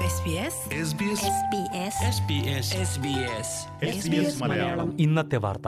SBS SBS SBS Malayalam ഇന്നത്തെ വാർത്ത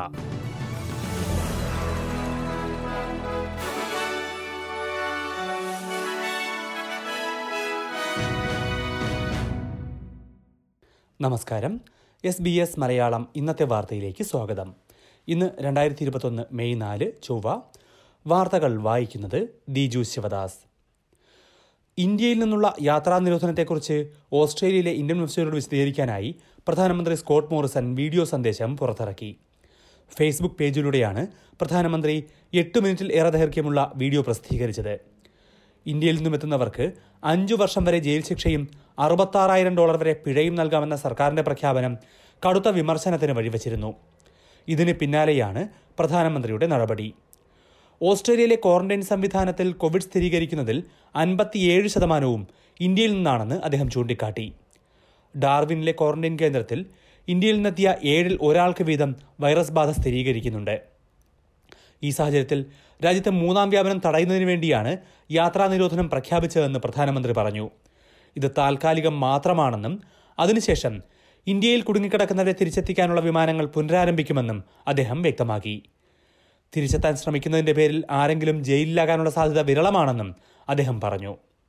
നമസ്കാരം എസ് ബി എസ് മലയാളം ഇന്നത്തെ വാർത്തയിലേക്ക് സ്വാഗതം ഇന്ന് രണ്ടായിരത്തി ഇരുപത്തൊന്ന് മെയ് നാല് ചൊവ്വ വാർത്തകൾ വായിക്കുന്നത് ദിജു ശിവദാസ് ഇന്ത്യയിൽ നിന്നുള്ള യാത്രാ നിരോധനത്തെക്കുറിച്ച് ഓസ്ട്രേലിയയിലെ ഇന്ത്യൻ വെബ്സൈറ്റോട് വിശദീകരിക്കാനായി പ്രധാനമന്ത്രി സ്കോട്ട് മോറിസൺ വീഡിയോ സന്ദേശം പുറത്തിറക്കി ഫേസ്ബുക്ക് പേജിലൂടെയാണ് പ്രധാനമന്ത്രി എട്ട് മിനിറ്റിൽ ഏറെ ദൈർഘ്യമുള്ള വീഡിയോ പ്രസിദ്ധീകരിച്ചത് ഇന്ത്യയിൽ നിന്നും എത്തുന്നവർക്ക് അഞ്ചു വർഷം വരെ ജയിൽ ശിക്ഷയും അറുപത്താറായിരം ഡോളർ വരെ പിഴയും നൽകാമെന്ന സർക്കാരിന്റെ പ്രഖ്യാപനം കടുത്ത വിമർശനത്തിന് വഴിവച്ചിരുന്നു ഇതിന് പിന്നാലെയാണ് പ്രധാനമന്ത്രിയുടെ നടപടി ഓസ്ട്രേലിയയിലെ ക്വാറന്റൈൻ സംവിധാനത്തിൽ കോവിഡ് സ്ഥിരീകരിക്കുന്നതിൽ അൻപത്തിയേഴ് ശതമാനവും ഇന്ത്യയിൽ നിന്നാണെന്ന് അദ്ദേഹം ചൂണ്ടിക്കാട്ടി ഡാർവിനിലെ ക്വാറന്റൈൻ കേന്ദ്രത്തിൽ ഇന്ത്യയിൽ നിന്നെത്തിയ ഏഴിൽ ഒരാൾക്ക് വീതം വൈറസ് ബാധ സ്ഥിരീകരിക്കുന്നുണ്ട് ഈ സാഹചര്യത്തിൽ രാജ്യത്തെ മൂന്നാം വ്യാപനം തടയുന്നതിന് വേണ്ടിയാണ് യാത്രാ നിരോധനം പ്രഖ്യാപിച്ചതെന്ന് പ്രധാനമന്ത്രി പറഞ്ഞു ഇത് താൽക്കാലികം മാത്രമാണെന്നും അതിനുശേഷം ഇന്ത്യയിൽ കുടുങ്ങിക്കിടക്കുന്നവരെ തിരിച്ചെത്തിക്കാനുള്ള വിമാനങ്ങൾ പുനരാരംഭിക്കുമെന്നും അദ്ദേഹം വ്യക്തമാക്കി തിരിച്ചെത്താൻ ശ്രമിക്കുന്നതിന്റെ പേരിൽ ആരെങ്കിലും ജയിലിലാകാനുള്ള സാധ്യത വിരളമാണെന്നും അദ്ദേഹം പറഞ്ഞു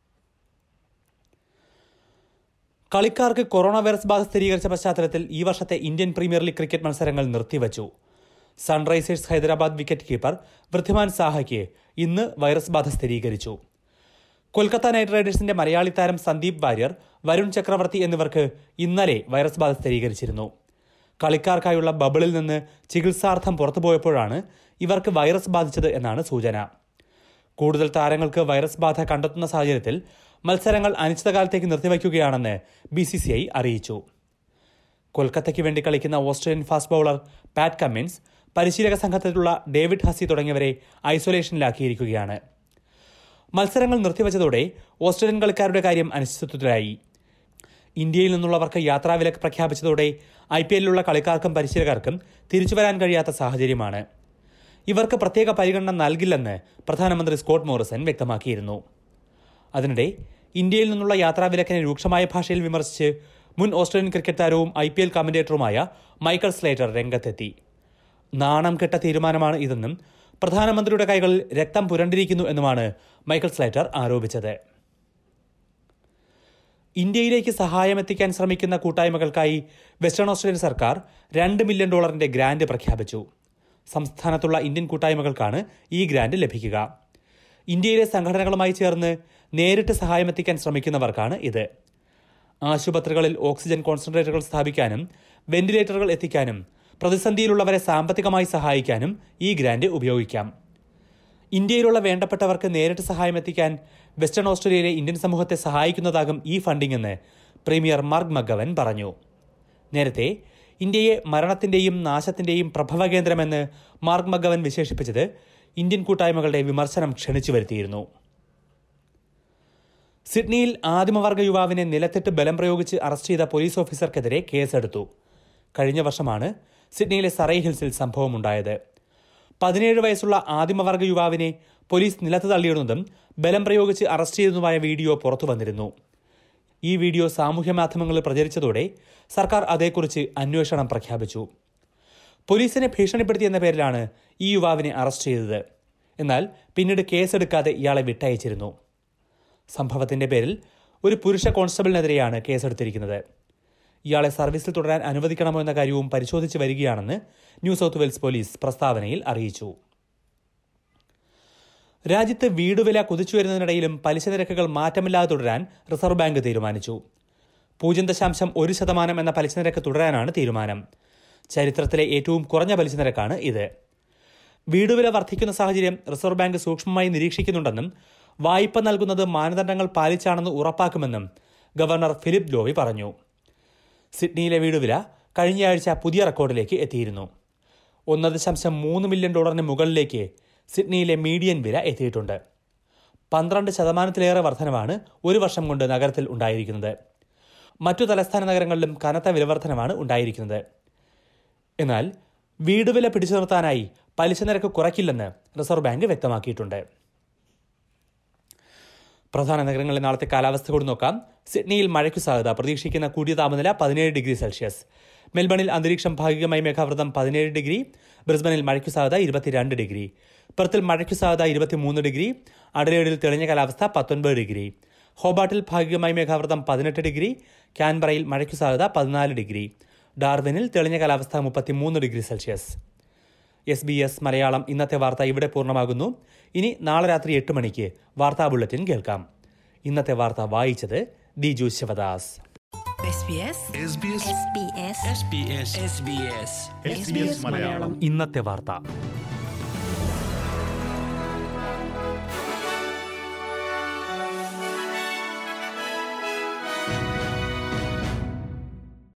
കളിക്കാർക്ക് കൊറോണ വൈറസ് ബാധ സ്ഥിരീകരിച്ച പശ്ചാത്തലത്തിൽ ഈ വർഷത്തെ ഇന്ത്യൻ പ്രീമിയർ ലീഗ് ക്രിക്കറ്റ് മത്സരങ്ങൾ നിർത്തിവച്ചു Sunrisers Hyderabad wicket keeper Wriddhiman സാഹയ്ക്ക് ഇന്ന് വൈറസ് ബാധ സ്ഥിരീകരിച്ചു കൊൽക്കത്ത നൈറ്റ് റൈഡേഴ്സിന്റെ മലയാളി താരം സന്ദീപ് വാര്യർ വരുൺ ചക്രവർത്തി എന്നിവർക്ക് ഇന്നലെ വൈറസ് ബാധ സ്ഥിരീകരിച്ചിരുന്നു കളിക്കാർക്കായുള്ള ബബിളിൽ നിന്ന് ചികിത്സാർത്ഥം പുറത്തുപോയപ്പോഴാണ് ഇവർക്ക് വൈറസ് ബാധിച്ചത് എന്നാണ് സൂചന കൂടുതൽ താരങ്ങൾക്ക് വൈറസ് ബാധ കണ്ടെത്തുന്ന സാഹചര്യത്തിൽ മത്സരങ്ങൾ അനിശ്ചിതകാലത്തേക്ക് നിർത്തിവയ്ക്കുകയാണെന്ന് ബി സി സി ഐ അറിയിച്ചു കൊൽക്കത്തയ്ക്ക് വേണ്ടി കളിക്കുന്ന Australian fast bowler Pat Cummins പരിശീലക സംഘത്തിലുള്ള ഡേവിഡ് ഹസി തുടങ്ങിയവരെ ഐസൊലേഷനിലാക്കിയിരിക്കുകയാണ് മത്സരങ്ങൾ നിർത്തിവച്ചതോടെ ഓസ്ട്രേലിയൻ കളിക്കാരുടെ കാര്യം അനിശ്ചിതത്വത്തിലായി ഇന്ത്യയിൽ നിന്നുള്ളവർക്ക് യാത്രാവിലക്ക് പ്രഖ്യാപിച്ചതോടെ ഐ പി എല്ലിലുള്ള കളിക്കാർക്കും പരിശീലകർക്കും തിരിച്ചുവരാൻ കഴിയാത്ത സാഹചര്യമാണ് ഇവർക്ക് പ്രത്യേക പരിഗണന നൽകില്ലെന്ന് പ്രധാനമന്ത്രി സ്കോട്ട് മോറിസൺ വ്യക്തമാക്കിയിരുന്നു അതിനിടെ ഇന്ത്യയിൽ നിന്നുള്ള യാത്രാവിലക്കിനെ രൂക്ഷമായ ഭാഷയിൽ വിമർശിച്ച് മുൻ ഓസ്ട്രേലിയൻ ക്രിക്കറ്റ് താരവും ഐ പി എൽ കമന്റേറ്ററുമായ മൈക്കൽ സ്ലേറ്റർ രംഗത്തെത്തി നാണം കെട്ട തീരുമാനമാണ് ഇതെന്നും പ്രധാനമന്ത്രിയുടെ കൈകളിൽ രക്തം പുരണ്ടിരിക്കുന്നു എന്നുമാണ് മൈക്കൽ സ്ലേറ്റർ ആരോപിച്ചത് ഇന്ത്യയിലേക്ക് സഹായമെത്തിക്കാൻ ശ്രമിക്കുന്ന കൂട്ടായ്മകൾക്കായി വെസ്റ്റേൺ ഓസ്ട്രേലിയൻ സർക്കാർ രണ്ട് മില്യൺ ഡോളറിന്റെ ഗ്രാന്റ് പ്രഖ്യാപിച്ചു സംസ്ഥാനത്തുള്ള ഇന്ത്യൻ കൂട്ടായ്മകൾക്കാണ് ഈ ഗ്രാന്റ് ലഭിക്കുക ഇന്ത്യയിലെ സംഘടനകളുമായി ചേർന്ന് നേരിട്ട് സഹായമെത്തിക്കാൻ ശ്രമിക്കുന്നവർക്കാണ് ഇത് ആശുപത്രികളിൽ ഓക്സിജൻ കോൺസെൻട്രേറ്ററുകൾ സ്ഥാപിക്കാനും വെന്റിലേറ്ററുകൾ എത്തിക്കാനും പ്രതിസന്ധിയിലുള്ളവരെ സാമ്പത്തികമായി സഹായിക്കാനും ഈ ഗ്രാന്റ് ഉപയോഗിക്കാം ഇന്ത്യയിലുള്ള വേണ്ടപ്പെട്ടവർക്ക് നേരിട്ട് സഹായം എത്തിക്കാൻ വെസ്റ്റേൺ ഓസ്ട്രേലിയയിലെ ഇന്ത്യൻ സമൂഹത്തെ സഹായിക്കുന്നതാകും ഈ ഫണ്ടിംഗ് എന്ന് പ്രീമിയർ മാർഗ് മഗവൻ പറഞ്ഞു നേരത്തെ ഇന്ത്യയെ മരണത്തിന്റെയും നാശത്തിന്റെയും പ്രഭവ കേന്ദ്രമെന്ന് മാർഗ് മഗവൻ വിശേഷിപ്പിച്ചത് ഇന്ത്യൻ കൂട്ടായ്മകളുടെ വിമർശനം ക്ഷണിച്ചു വരുത്തിയിരുന്നു സിഡ്നിയിൽ ആദിമവർഗ യുവാവിനെ നിലത്തിട്ട് ബലം പ്രയോഗിച്ച് അറസ്റ്റ് ചെയ്ത പോലീസ് ഓഫീസർക്കെതിരെ കേസെടുത്തു കഴിഞ്ഞ വർഷമാണ് സിഡ്നിയിലെ സറൈ ഹിൽസിൽ സംഭവമുണ്ടായത് പതിനേഴ് വയസ്സുള്ള ആദിമവർഗ യുവാവിനെ പോലീസ് നിലത്ത് തള്ളിയിടുന്നതും ബലം പ്രയോഗിച്ച് അറസ്റ്റ് ചെയ്തതുമായ വീഡിയോ പുറത്തു വന്നിരുന്നു ഈ വീഡിയോ സാമൂഹ്യ മാധ്യമങ്ങളിൽ പ്രചരിച്ചതോടെ സർക്കാർ അതേക്കുറിച്ച് അന്വേഷണം പ്രഖ്യാപിച്ചു പോലീസിനെ ഭീഷണിപ്പെടുത്തിയെന്ന പേരിലാണ് ഈ യുവാവിനെ അറസ്റ്റ് ചെയ്തത് എന്നാൽ പിന്നീട് കേസെടുക്കാതെ ഇയാളെ വിട്ടയച്ചിരുന്നു സംഭവത്തിന്റെ പേരിൽ ഒരു പുരുഷ കോൺസ്റ്റബിളിനെതിരെയാണ് കേസെടുത്തിരിക്കുന്നത് ഇയാളെ സർവീസിൽ തുടരാൻ അനുവദിക്കണമോ എന്ന കാര്യവും പരിശോധിച്ച് വരികയാണെന്ന് ന്യൂ സൗത്ത് വെയിൽസ് പോലീസ് പ്രസ്താവനയിൽ അറിയിച്ചു രാജ്യത്ത് വീടുവില കുതിച്ചുവരുന്നതിനിടയിലും പലിശ നിരക്കുകൾ മാറ്റമില്ലാതെ തുടരാൻ റിസർവ് ബാങ്ക് തീരുമാനിച്ചു പൂജ്യം ദശാംശം ഒരു ശതമാനം എന്ന പലിശ നിരക്ക് തുടരാനാണ് തീരുമാനം ചരിത്രത്തിലെ ഏറ്റവും കുറഞ്ഞ പലിശ നിരക്കാണ് ഇത് വീടുവില വർദ്ധിക്കുന്ന സാഹചര്യം റിസർവ് ബാങ്ക് സൂക്ഷ്മമായി നിരീക്ഷിക്കുന്നുണ്ടെന്നും വായ്പ നൽകുന്നത് മാനദണ്ഡങ്ങൾ പാലിച്ചാണെന്ന് ഉറപ്പാക്കുമെന്നും ഗവർണർ ഫിലിപ്പ് ലോവി പറഞ്ഞു സിഡ്നിയിലെ വീടുവില കഴിഞ്ഞയാഴ്ച പുതിയ റെക്കോർഡിലേക്ക് എത്തിയിരുന്നു ഒന്ന് ദശാംശം മൂന്ന് മില്യൺ ഡോളറിന് മുകളിലേക്ക് സിഡ്നിയിലെ മീഡിയൻ വില എത്തിയിട്ടുണ്ട് പന്ത്രണ്ട് ശതമാനത്തിലേറെ വർധനവാണ് ഒരു വർഷം കൊണ്ട് നഗരത്തിൽ ഉണ്ടായിരിക്കുന്നത് മറ്റു തലസ്ഥാന നഗരങ്ങളിലും കനത്ത വിലവർധനമാണ് ഉണ്ടായിരിക്കുന്നത് എന്നാൽ വീട് വില പിടിച്ചു നിർത്താനായി പലിശ നിരക്ക് കുറയ്ക്കില്ലെന്ന് റിസർവ് ബാങ്ക് വ്യക്തമാക്കിയിട്ടുണ്ട് പ്രധാന നഗരങ്ങളിലെ നാളത്തെ കാലാവസ്ഥ കൂടി നോക്കാം സിഡ്നിയിൽ മഴയ്ക്കു സാധ്യത പ്രതീക്ഷിക്കുന്ന കൂടിയ താപനില പതിനേഴ് ഡിഗ്രി സെൽഷ്യസ് മെൽബണിൽ അന്തരീക്ഷം ഭാഗികമായി മേഘാവൃതം പതിനേഴ് ഡിഗ്രി ബ്രിസ്ബനിൽ മഴയ്ക്കു സാധ്യത ഇരുപത്തിരണ്ട് ഡിഗ്രി പെർത്തിൽ മഴയ്ക്കു സാധ്യത ഇരുപത്തിമൂന്ന് ഡിഗ്രി അഡലേഡിൽ തെളിഞ്ഞ കാലാവസ്ഥ പത്തൊൻപത് ഡിഗ്രി ഹോബാട്ടിൽ ഭാഗികമായി മേഘാവൃതം പതിനെട്ട് ഡിഗ്രി ക്യാൻബറയിൽ മഴയ്ക്കു സാധ്യത പതിനാല് ഡിഗ്രി ഡാർവിനിൽ തെളിഞ്ഞ കാലാവസ്ഥ മുപ്പത്തിമൂന്ന് degree Celsius S B S Malayalam ഇന്നത്തെ വാർത്ത ഇവിടെ പൂർണ്ണമാകുന്നു ഇനി നാളെ രാത്രി എട്ട് മണിക്ക് വാർത്താ ബുള്ളറ്റിൻ കേൾക്കാം ഇന്നത്തെ വാർത്ത വായിച്ചത് Diju Sivadas SBS SBS SBS SBS SBS SBS Malayalam ഇന്നത്തെ വാർത്ത